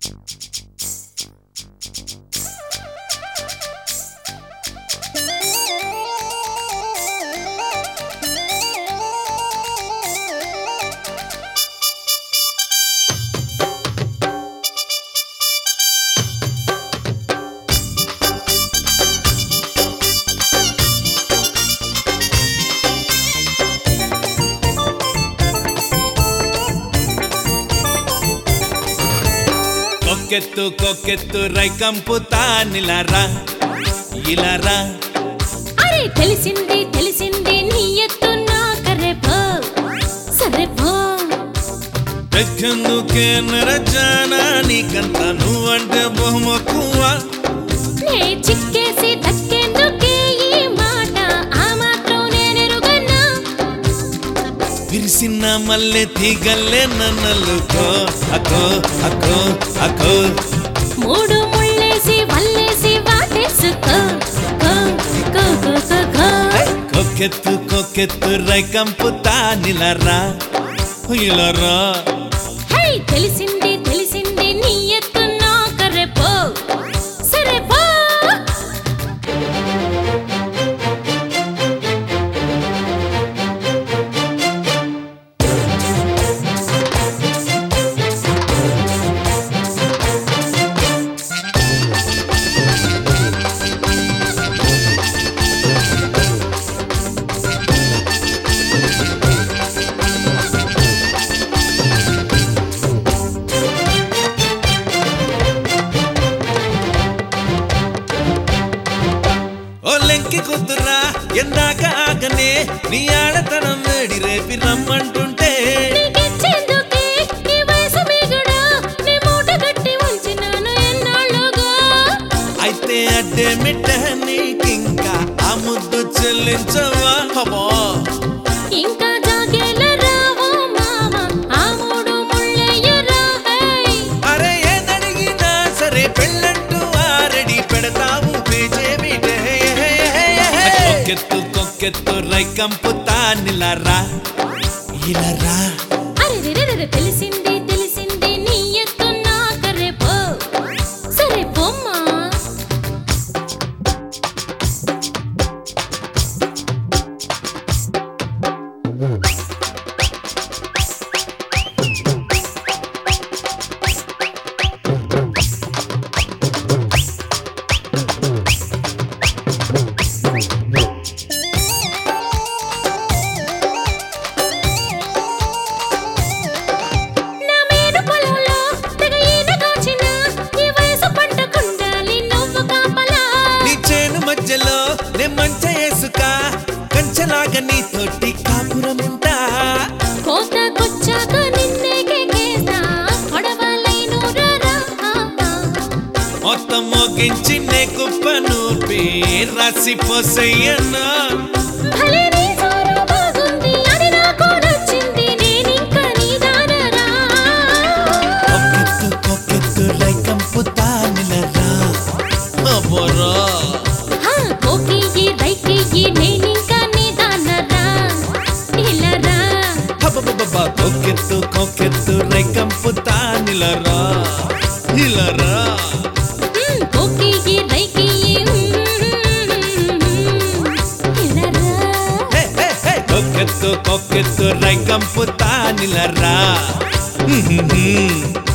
కొక్కెత్తు కొక్కెత్తు రైకంపుతా నిలరా ఇలారా అరే తెలిసింది తెలిసింది నీ ఎత్తు నా కర్రె పో సరే పో తెచ్చేందుకే నరచానా నీకంత నువ్వంటే బహుమక్కువ నే చిక్కేసి దక్కేందుకే ఈ మాట ఆ మాత్రం నేనెరుగన్నా విరిసిన మల్లె తీగల్లే నన్నలుకో అకో అకో అకో మూడు ముళ్ళేసి వల్లేసి వాటేసుకో కో కో కో కో కో కొక్కెత్తు కొక్కెత్తు రైకంపుతా నిలరా ఇలారా హే తెలిసింది తెలిసింది నీ ఎత్తు నా కర్రె పో సరే పో ఓ లెంకి కుదురా ఎందాక ఆగనే నీ ఆడతనం వేడి రేపి రమ్మంటుంటే నీకిచ్చేందుకే నీ వయసు మీగడా నీ మూట కట్టి ఉంచినాను ఎన్నాళ్ళుగా అయితే అడ్డే మిట్ట నీకింకా ఆ ముద్దు చెల్లించవా అమ్మో ఇంకా జాగేల రావో మామ ఆ మూడు ముళ్ళయ్యరా హై అరే ఏదడిగినా సరే పెళ్ళంటూ ఆరడి పెడతావు పేచేమిటే కొక్కెత్తు కొక్కెత్తు రైకంపుతా నిలరా ఇలరా అరెరెరెరె తెలిసింది తెలిసింది నీ ఎత్తు నా కర్రె పో సరే పోమ్మా నా మేను పొలంలో తెగ ఈన కాచిన ఈ వయసు పంట కుండాలి నువ్వు కాపలా నీ చేను మధ్యలో నే మంచ వేసుక కంచలాగా నీ తోటి కాపురముంటా కోతకొచ్చాక నిన్నే కేకేస్తా కొడవలైను రారా మొత్తం మోగించి నే కుప్ప నూర్పి రాసి పోసయ్యన్నా భలే నీ సోరు బాగుంది అది నాకు నచ్చింది నేనింక నీ దానరా కొక్కెత్తు కొక్కెత్తు రైకంపుతా నిలరా అబ్బోరా హా, కోకియ్యి రైకియ్యి నేనింక నీ దానరా ఇలారా హబబబబ కొక్కెత్తు కొక్కెత్తు రైకంపుతా నిలరా నిలరా హ్మ్, కోకియ్యి రైకియ్యి ఇలారా హే, హే, హే. కొక్కెత్తు కొక్కెత్తు రైకంపుతా నిలరా హ్మ్, హ్మ్, హ్మ్.